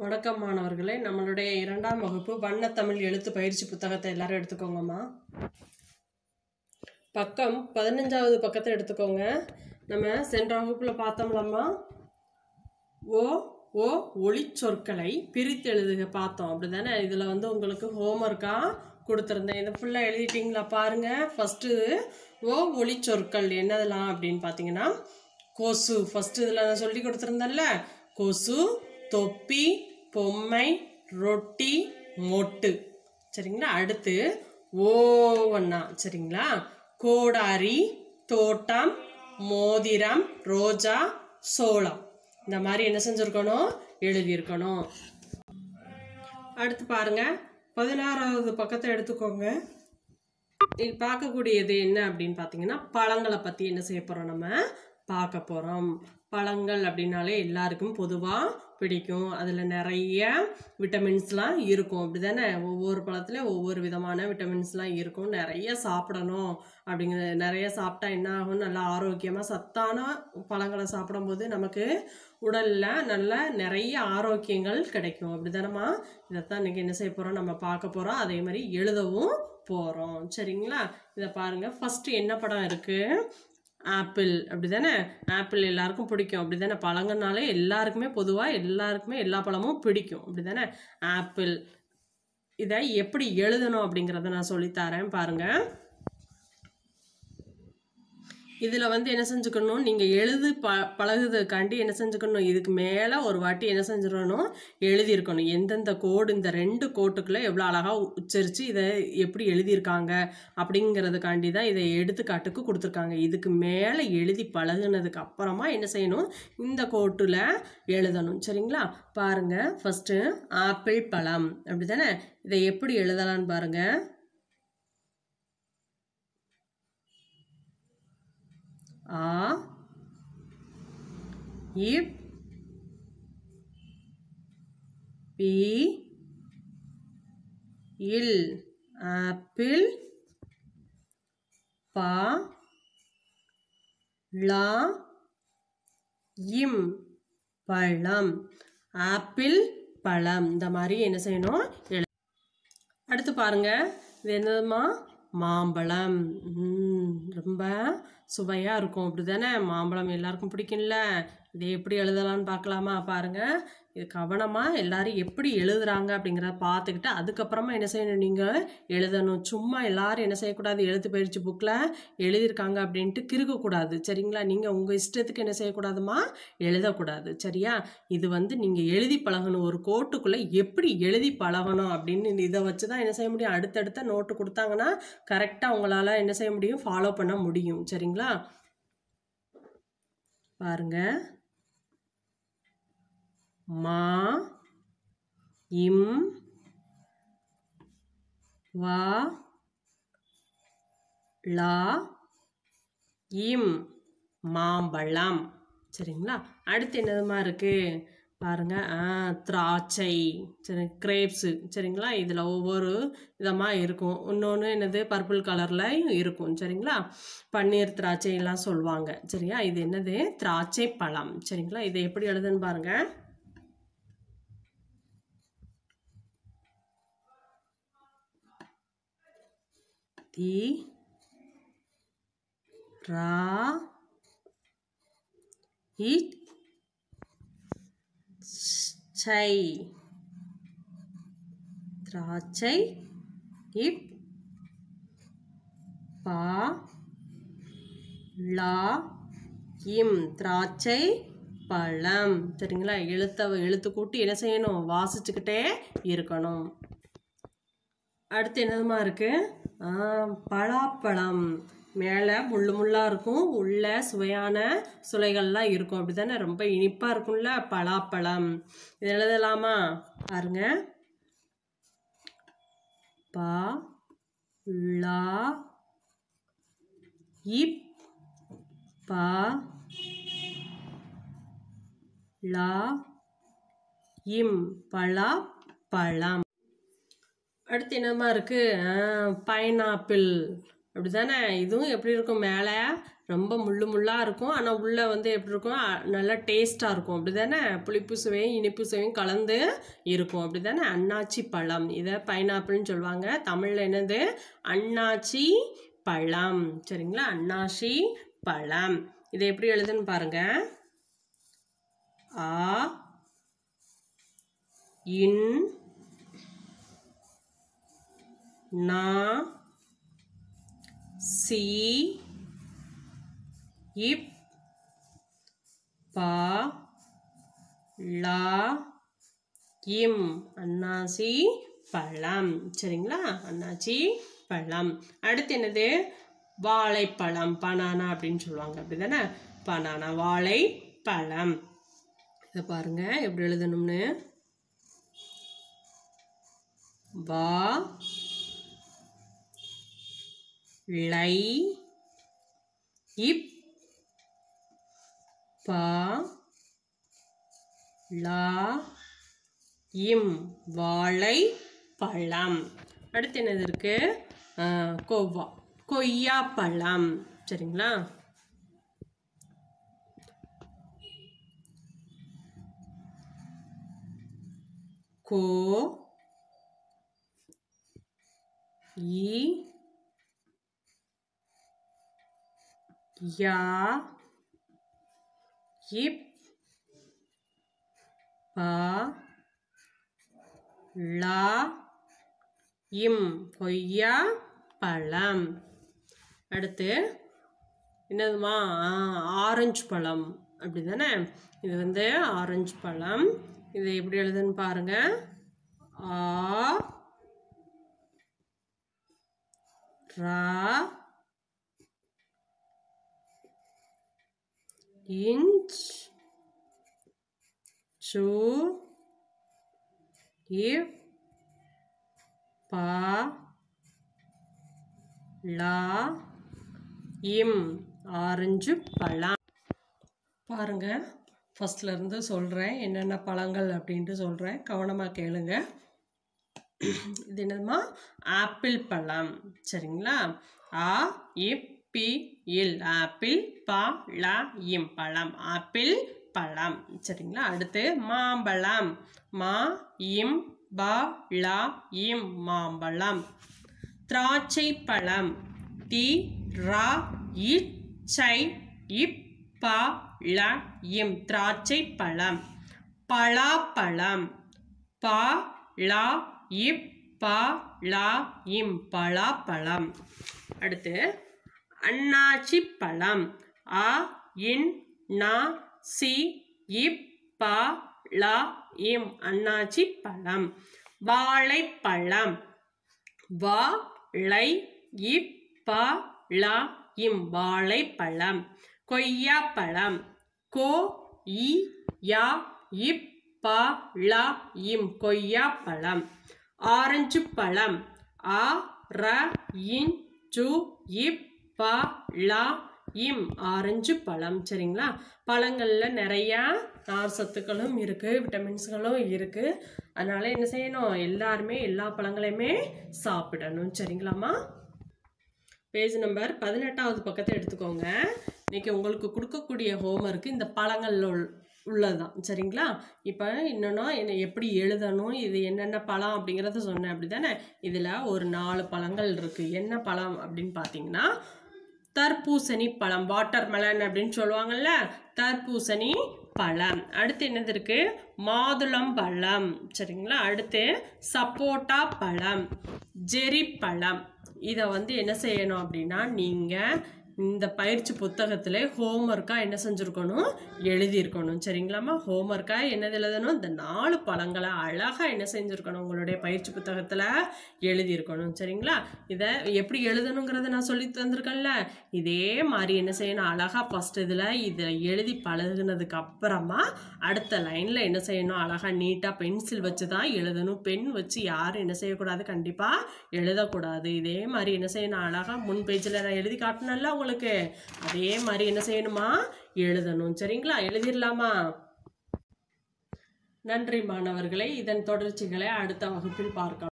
வணக்கம் மாணவர்களே நம்மளுடைய இரண்டாம் வகுப்பு வண்ணத்தமிழ் எழுத்து பயிற்சி புத்தகத்தை எல்லாரும் எடுத்துக்கோங்கம்மா பக்கம் பதினஞ்சாவது பக்கத்தை எடுத்துக்கோங்க நம்ம சென்ற வகுப்பில் பார்த்தோம்லம்மா ஓ ஓ ஒளி சொற்களை பிரித்து எழுதுக பார்த்தோம் அப்படிதானே இதில் வந்து உங்களுக்கு ஹோம்ஒர்க்காக கொடுத்துருந்தேன் இதை ஃபுல்லாக எழுதிட்டீங்களா பாருங்க ஃபஸ்ட்டு ஓ ஒளி சொற்கள் என்னதெல்லாம் அப்படின்னு பார்த்தீங்கன்னா கொசு ஃபஸ்ட்டு இதில் நான் சொல்லி கொடுத்துருந்தேன்ல கொசு தொப்பி பொம்மை ரொட்டி மொட்டு சரிங்களா அடுத்து ஓவண்ணா சரிங்களா கோடாரி தோட்டம் மோதிரம் ரோஜா சோளம் இந்த மாதிரி என்ன செஞ்சுருக்கணும் எழுதியிருக்கணும் அடுத்து பாருங்க பதினாறாவது பக்கத்தை எடுத்துக்கோங்க இது பார்க்கக்கூடியது என்ன அப்படின்னு பார்த்தீங்கன்னா பழங்களை பற்றி என்ன செய்ய போகிறோம் நம்ம பார்க்க போகிறோம் பழங்கள் அப்படின்னாலே எல்லாருக்கும் பொதுவாக பிடிக்கும் அதில் நிறைய விட்டமின்ஸ்லாம் இருக்கும் அப்படி தானே ஒவ்வொரு பழத்துலேயும் ஒவ்வொரு விதமான விட்டமின்ஸ்லாம் இருக்கும் நிறைய சாப்பிடணும் அப்படிங்கிற நிறைய சாப்பிட்டா என்ன ஆகும் நல்லா ஆரோக்கியமாக சத்தான பழங்களை சாப்பிடும்போது நமக்கு உடலில் நல்ல நிறைய ஆரோக்கியங்கள் கிடைக்கும் அப்படி தானேம்மா இதைத்தான் இன்றைக்கி என்ன செய்ய போகிறோம் நம்ம பார்க்க போகிறோம் அதே மாதிரி எழுதவும் போகிறோம் சரிங்களா இதை பாருங்கள் ஃபஸ்ட்டு என்ன படம் இருக்குது ஆப்பிள் அப்படி தானே ஆப்பிள் எல்லாருக்கும் பிடிக்கும் அப்படி தானே பழங்கனாலே எல்லாருக்குமே பொதுவாக எல்லாருக்குமே எல்லா பழமும் பிடிக்கும் அப்படி தானே ஆப்பிள் இதை எப்படி எழுதணும் அப்படிங்கிறத நான் சொல்லித்தரேன் பாருங்கள் இதில் வந்து என்ன செஞ்சுக்கணும் நீங்கள் எழுது ப பழகுறதுக்காண்டி என்ன செஞ்சுக்கணும் இதுக்கு மேலே ஒரு வாட்டி என்ன செஞ்சிடணும் எழுதியிருக்கணும் எந்தெந்த கோடு இந்த ரெண்டு கோட்டுக்குள்ளே எவ்வளோ அழகாக உச்சரித்து இதை எப்படி எழுதியிருக்காங்க அப்படிங்கிறதுக்காண்டி தான் இதை எடுத்துக்காட்டுக்கு கொடுத்துருக்காங்க இதுக்கு மேலே எழுதி பழகுனதுக்கு அப்புறமா என்ன செய்யணும் இந்த கோட்டில் எழுதணும் சரிங்களா பாருங்கள் ஃபஸ்ட்டு ஆப்பிள் பழம் அப்படி தானே இதை எப்படி எழுதலான்னு பாருங்கள் ஆ இப் பி இல் ஆப்பிள் பா லா இம் பழம் ஆப்பிள் பழம் இந்த மாதிரி என்ன செய்யணும் எழு அடுத்து பாருங்க இது என்னதுமா மாம்பழம் ம், ரொம்ப சுவையாக இருக்கும் அப்படி தானே மாம்பழம் எல்லாருக்கும் பிடிக்கும்ல இதை எப்படி எழுதலாம்னு பார்க்கலாமா பாருங்க இது கவனமாக எல்லாரும் எப்படி எழுதுறாங்க அப்படிங்கிறத பார்த்துக்கிட்டு அதுக்கப்புறமா என்ன செய்யணும் நீங்கள் எழுதணும் சும்மா எல்லாரும் என்ன செய்யக்கூடாது எழுத்து பயிற்சி புக்கில் எழுதியிருக்காங்க அப்படின்ட்டு கிறுக்கக்கூடாது சரிங்களா நீங்கள் உங்கள் இஷ்டத்துக்கு என்ன செய்யக்கூடாதுமா எழுதக்கூடாது சரியா இது வந்து நீங்கள் எழுதி பழகணும் ஒரு கோட்டுக்குள்ளே எப்படி எழுதி பழகணும் அப்படின்னு இதை வச்சு தான் என்ன செய்ய முடியும் அடுத்தடுத்த நோட்டு கொடுத்தாங்கன்னா கரெக்டாக உங்களால் என்ன செய்ய முடியும் ஃபாலோ பண்ண முடியும் சரிங்களா பாருங்க மா இம் வா லா இம் மாம்பழம் சரிங்களா அடுத்து என்னதுமா இருக்கு பாருங்க ஆ திராட்சை சரி கிரேப்ஸு சரிங்களா இதில் ஒவ்வொரு விதமாக இருக்கும் இன்னொன்று என்னது பர்பிள் கலரில் இருக்கும் சரிங்களா பன்னீர் திராட்சை எல்லாம் சொல்லுவாங்க சரியா இது என்னது திராட்சை பழம் சரிங்களா இதை எப்படி எழுதுன்னு பாருங்க தி ரா இட் சை திராட்சை இப் பா லா இம் திராட்சை பழம் சரிங்களா எழுத்த எழுத்து கூட்டி என்ன செய்யணும் வாசிச்சுக்கிட்டே இருக்கணும் அடுத்து என்னதுமா இருக்கு ஆ, பலாப்பழம் மேலே முள்ளு முள்ளாக இருக்கும் உள்ள சுவையான சுளைகள்லாம் இருக்கும் அப்படி தானே ரொம்ப இனிப்பாக இருக்கும்ல பலாப்பழம் இது எழுதலாமா பாருங்க பா லா இப் பா லா இம் பலா பழம் அடுத்து என்னமா இருக்கு பைனாப்பிள் அப்படிதானே இதுவும் எப்படி இருக்கும் மேலே ரொம்ப முள்ளு முள்ளாக இருக்கும் ஆனால் உள்ளே வந்து எப்படி இருக்கும் அ- நல்லா டேஸ்ட்டாக இருக்கும் அப்படி தானே புளிப்பு சுவையும் இனிப்பு சுவையும் கலந்து இருக்கும் அப்படி தானே அன்னாச்சி பழம் இதை பைனாப்பிள்னு சொல்லுவாங்க தமிழில் என்னது அன்னாச்சி பழம் சரிங்களா அன்னாசி பழம் இதை எப்படி எழுதுன்னு பாருங்க ஆ இன் நா சி இப் பா லா இம் அன்னாசி பழம் சரிங்களா அன்னாசி பழம் அடுத்து என்னது வாழைப்பழம் பனானா அப்படின்னு சொல்லுவாங்க அப்படிதானே பனானா வாழைப்பழம் இதை பாருங்க எப்படி எழுதணும்னு வா லை இப் பா லா இம் வாழை பழம் அடுத்து என்னது இருக்கு ஆ, கொவ்வா கொய்யா பழம் சரிங்களா கோ இ யா இப் பா லா இம் கொய்யா பழம் அடுத்து என்னதுமா ஆ, ஆரஞ்சு பழம் அப்படி தானே இது வந்து ஆரஞ்சு பழம் இது எப்படி எழுதுன்னு பாருங்க ஆ ரா இன்ச் சு இப் பா லா இம் ஆரஞ்சு பழம் பாருங்க ஃபர்ஸ்ட்ல இருந்து சொல்கிறேன் என்னென்ன பழங்கள் அப்படின்ட்டு சொல்கிறேன் கவனமாக கேளுங்க இது என்னதுமா ஆப்பிள் பழம் சரிங்களா ஆ இப் பி இல் ஆப்பிள் பா லா இம் பழம் ஆப்பிள் பழம் சரிங்களா அடுத்து மாம்பழம் மா இம் பா லா இம் மாம்பழம் திராட்சை பழம் தி ரா இச்சை இப் ப ல இம் திராட்சை பழம் பலாப்பழம் ப லா இப் ப லா இம் பலாப்பழம் அடுத்து அன்னாச்சி பழம் அ இன் நா சி இப் ப லா இம் அன்னாச்சி பழம் வாழைப்பழம் வா ளை இப் ப ல இம் வாழைப்பழம் கொய்யாப்பழம் கோ இ யா இப் ப ல இம் கொய்யாப்பழம் ஆரஞ்சு பழம் ஆ ர இன் சு இப் ப ல இம் ஆரஞ்சு பழம் சரிங்களா பழங்களில் நிறையா நார் சத்துக்களும் இருக்குது விட்டமின்ஸ்களும் இருக்குது அதனால என்ன செய்யணும் எல்லாருமே எல்லா பழங்களையுமே சாப்பிடணும் சரிங்களாம்மா பேஜ் நம்பர் பதினெட்டாவது பக்கத்தை எடுத்துக்கோங்க இன்னைக்கு உங்களுக்கு கொடுக்கக்கூடிய ஹோம்ஒர்க்கு இந்த பழங்கள் உள் உள்ளதுதான் சரிங்களா இப்போ இன்னொன்னா என்ன எப்படி எழுதணும் இது என்னென்ன பழம் அப்படிங்கிறத சொன்னேன் அப்படி தானே இதில் ஒரு நாலு பழங்கள் இருக்குது என்ன பழம் அப்படின்னு பார்த்தீங்கன்னா தர்பூசணி பழம் வாட்டர் மெலன் அப்படின்னு சொல்லுவாங்கல்ல தர்பூசணி பழம் அடுத்து என்னது இருக்கு மாதுளம் பழம் சரிங்களா அடுத்து சப்போட்டா பழம் ஜெரி பழம் இதை வந்து என்ன செய்யணும் அப்படின்னா நீங்கள் இந்த பயிற்சி புத்தகத்தில் ஹோம்ஒர்க்காக என்ன செஞ்சுருக்கணும் எழுதியிருக்கணும் சரிங்களாம்மா ஹோம்ஒர்க்காக என்னது எழுதணும் இந்த நாலு பழங்களை அழகாக என்ன செஞ்சுருக்கணும் உங்களுடைய பயிற்சி புத்தகத்தில் எழுதியிருக்கணும் சரிங்களா இதை எப்படி எழுதணுங்கிறத நான் சொல்லி தந்திருக்கேன்ல இதே மாதிரி என்ன செய்யணும் அழகாக ஃபஸ்ட் இதில் இதை எழுதி பழகுனதுக்கு அப்புறமா அடுத்த லைனில் என்ன செய்யணும் அழகாக நீட்டாக பென்சில் வச்சு தான் எழுதணும் பென் வச்சு யாரும் என்ன செய்யக்கூடாது கண்டிப்பாக எழுதக்கூடாது இதே மாதிரி என்ன செய்யணும் அழகாக முன் பேஜில் நான் எழுதி காட்டினேன்ல உங்களுக்கு அதே மாதிரி என்ன செய்யணுமா எழுதணும் சரிங்களா எழுதிடலாமா நன்றி மாணவர்களே இதன் தொடர்ச்சிகளை அடுத்த வகுப்பில் பார்க்கலாம்